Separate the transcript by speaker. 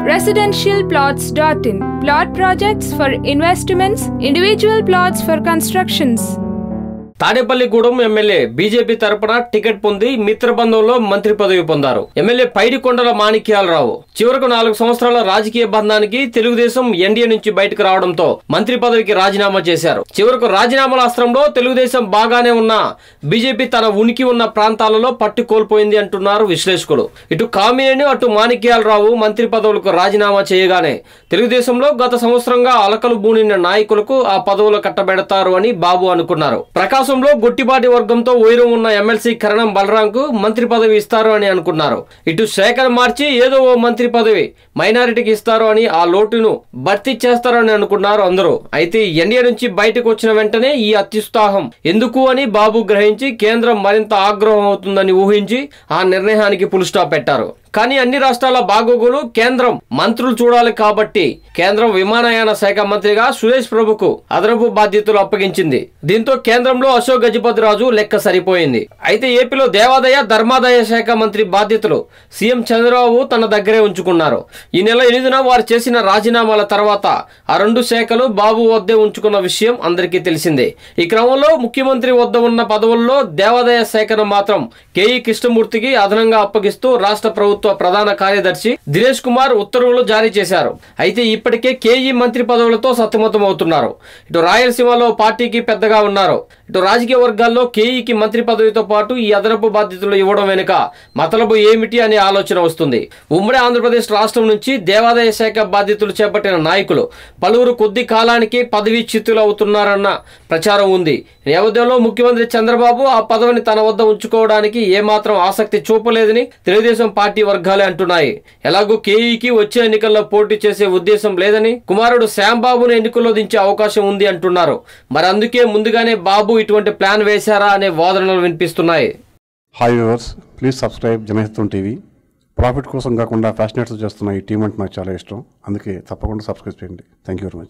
Speaker 1: residentialplots.in. Plot projects for investments, individual plots for constructions.
Speaker 2: Tadepalligudem MLA BJP తరపున ticket పొంది మిత్రబంధంలో మంత్రి పదవి పొందారు ఎమ్మెల్యే పైడికొండల మాణిక్యాలరావు చివరకు నాలుగు సంవత్సరాల రాజకీయ బంధానికి తెలుగుదేశం ఎన్డీఏ నుంచి బయటకు రావడంతో మంత్రి పదవికి రాజీనామా చేశారు చివరకు రాజీనామాల అస్త్రంలో తెలుగుదేశం బాగానే ఉన్న బీజేపీ తన ఉనికి ఉన్న ప్రాంతాలలో పట్టు కోల్పోయింది అంటున్నారు విశ్లేషకులు ఇటు కామినేని అటు మాణిక్యాలరావు మంత్రి పదవులకు రాజీనామా చేయగానే తెలుగుదేశంలో గత సంవత్సరంగా అలకలు బూనిన నాయకులకు ఆ పదవులు కట్టబెడతారు అని బాబు అనుకున్నారు ప్రకాశంలో గుట్టిపాటి వర్గంతో వైరం ఉన్న ఎమ్మెల్సీ కరణం బలరాంకు మంత్రి పదవి ఇస్తారు అని అనుకున్నారు ఇటు శేఖర్ మార్చి ఏదో ఓ మంత్రి పదవి మైనారిటీకి ఇస్తారు అని ఆ లోటును భర్తీ చేస్తారని అనుకున్నారు అందరూ అయితే ఎన్డీఏ నుంచి బయటకు వచ్చిన వెంటనే ఈ అత్యుత్సాహం ఎందుకు అని బాబు గ్రహించి కేంద్రం మరింత ఆగ్రహం అవుతుందని ఊహించి ఆ నిర్ణయానికి పుల్ స్టాప్ పెట్టారు కానీ అన్ని రాష్ట్రాల బాగోగులు కేంద్రం మంత్రులు చూడాలి కాబట్టి కేంద్రం విమానయాన శాఖ మంత్రిగా సురేష్ ప్రభుకు అదనపు బాధ్యతలు అప్పగించింది దీంతో కేంద్రంలో అశోక్ గజపతి రాజు లెక్క సరిపోయింది అయితే ఏపీలో దేవాదాయ ధర్మాదాయ శాఖ మంత్రి బాధ్యతలు సీఎం చంద్రబాబు తన దగ్గరే ఉంచుకున్నారు ఈ నెల ఎనిమిదిన వారు చేసిన రాజీనామాల తర్వాత ఆ రెండు శాఖలు బాబు వద్దే ఉంచుకున్న విషయం అందరికీ తెలిసిందే ఈ క్రమంలో ముఖ్యమంత్రి వద్ద ఉన్న పదవుల్లో దేవాదాయ శాఖను మాత్రం కేఈ కృష్ణమూర్తికి అదనంగా అప్పగిస్తూ రాష్ట్ర ప్రభుత్వ ప్రధాన కార్యదర్శి దినేష్ కుమార్ ఉత్తర్వులు జారీ చేశారు అయితే ఇప్పటికే కేఈ మంత్రి పదవులతో సతమతం అవుతున్నారు ఇటు రాయలసీమలో పార్టీకి పెద్దగా ఉన్నారు ఇటు రాజకీయ వర్గాల్లో కేఈకి మంత్రి పదవితో పాటు ఈ అదనపు బాధ్యతలు ఇవ్వడం వెనుక మతలబు ఏమిటి అనే ఆలోచన వస్తుంది ఉమ్మడి ఆంధ్రప్రదేశ్ రాష్ట్రం నుంచి దేవాదాయ శాఖ బాధ్యతలు చేపట్టిన నాయకులు పలువురు కొద్ది కాలానికి పదవి చ్యుతులు అవుతున్నారన్న ప్రచారం ఉంది ఈ నేపథ్యంలో ముఖ్యమంత్రి చంద్రబాబు ఆ పదవిని తన వద్ద ఉంచుకోవడానికి ఏమాత్రం ఆసక్తి చూపలేదని తెలుగుదేశం పార్టీ వర్గాలే అంటున్నాయి ఎలాగూ కేఈకి వచ్చే ఎన్నికల్లో పోటీ చేసే ఉద్దేశం లేదని కుమారుడు శ్యాంబాబును ఎన్నికల్లో దించే అవకాశం ఉంది అంటున్నారు మరి అందుకే ముందుగానే బాబు ఇటువంటి ప్లాన్ వేశారా అనే వాదనలు వినిపిస్తున్నాయి
Speaker 3: hi viewers please subscribe Janahitam TV profit కోసం కాకుండా ఫ్యాషనేట్స్ చేస్తున్న ఈ టీం అంటే నాకు చాలా ఇష్టం అందుకే తప్పకుండా సబ్స్క్రైబ్ చేయండి థ్యాంక్ యూ వెరీ మచ్